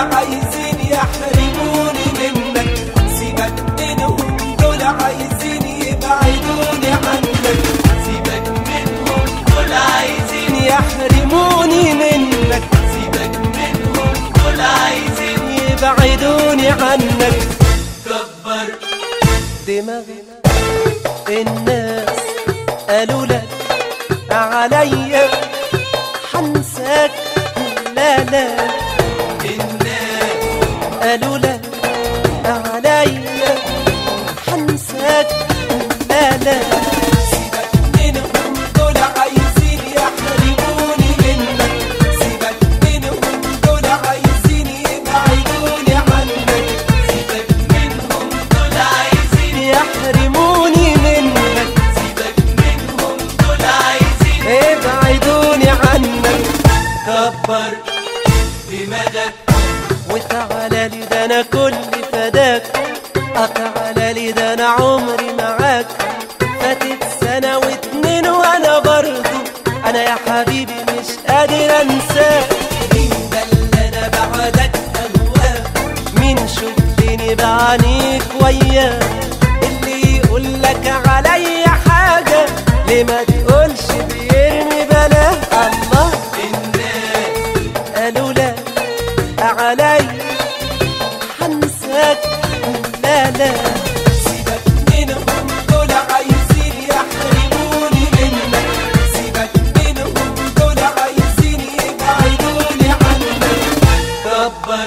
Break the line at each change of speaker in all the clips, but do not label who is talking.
عايزين يحرموني منك سيبك منهم دول عايزين يبعدوني عنك
سيبك منهم دول عايزين
يحرموني منك
سيبك منهم دول عايزين
يبعدوني عنك
كبر
دماغي الناس قالوا لك عليا حنساك لا لا
الناس
قالوا لك عليا حنساك لا لا سيبك منهم دول عايزين يحرموني منك سيبك منهم دول عايزين يبعدوني عنك
سيبك منهم دول عايزين
يحرموني منك
سيبك منهم دول عايزين
ابعدوني عنك
كبر دماغك
وتعالى لي ده انا كل فداك اتعالى لي ده انا عمري معاك فاتت سنة واتنين وانا برضو انا يا حبيبي مش قادر انساك مين ده اللي انا بعدك اهواك مين شفتني بعينيك وياك اللي يقول لك عليا حاجة ليه ما تقولش بيرمي بلاه الله
الناس
قالوا لا علي حنساك لا لا سيبك منهم دول عايزين يحرموني منك سيبك منهم دول عايزين يبعدوني عنك
كبر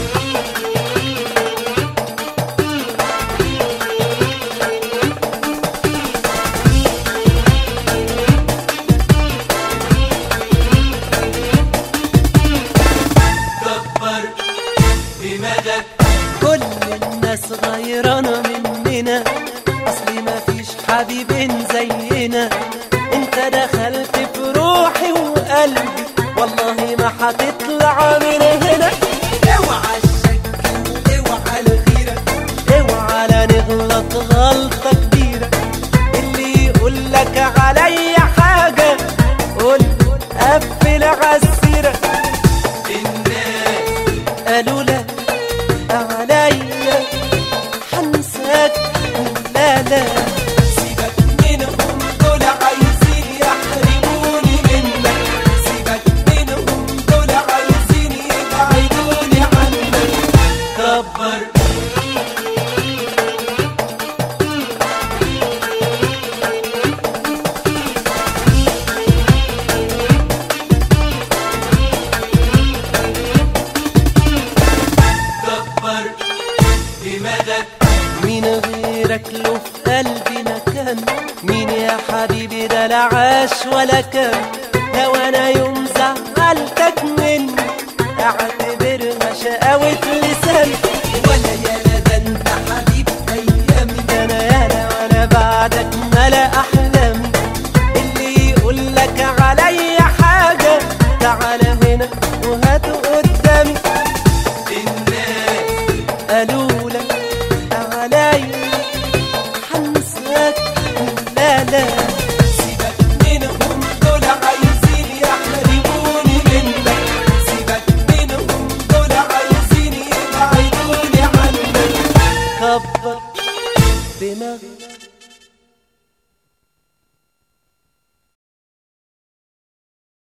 كبر دماغك
كل الناس غيرانة مننا أصلي ما فيش حبيبين زينا انت دخلت في روحي وقلبي والله ما هتطلع من هنا اوعى الشك اوعى الغيرة اوعى لا نغلط غلطة كبيرة اللي يقول لك عليا حاجة قول قفل عالسيرة
الناس
قالوا لا عليا حنساك لا لا سيبك منهم دول عايزين يحرموني منك سيبك منهم دول عايزين يبعدوني عنك
كبر كبر دماغك
مين غيرك له في قلبي مكان مين يا حبيبي ده لا عاش ولا كان لو انا يوم زعلتك مني اعتبرها شقاوة لسان ولا يالا ده انت حبيب ايامي ده انا يالا وانا بعدك ملا احلامي اللي يقول لك عليا حاجة تعالى هنا وهاته قدامي
الناس
قالوا لك علي حنساك لا لا سيبك منهم دول عايزين يحرموني منك سيبك منهم دول عايزين يبعدوني عنك كبر دماغك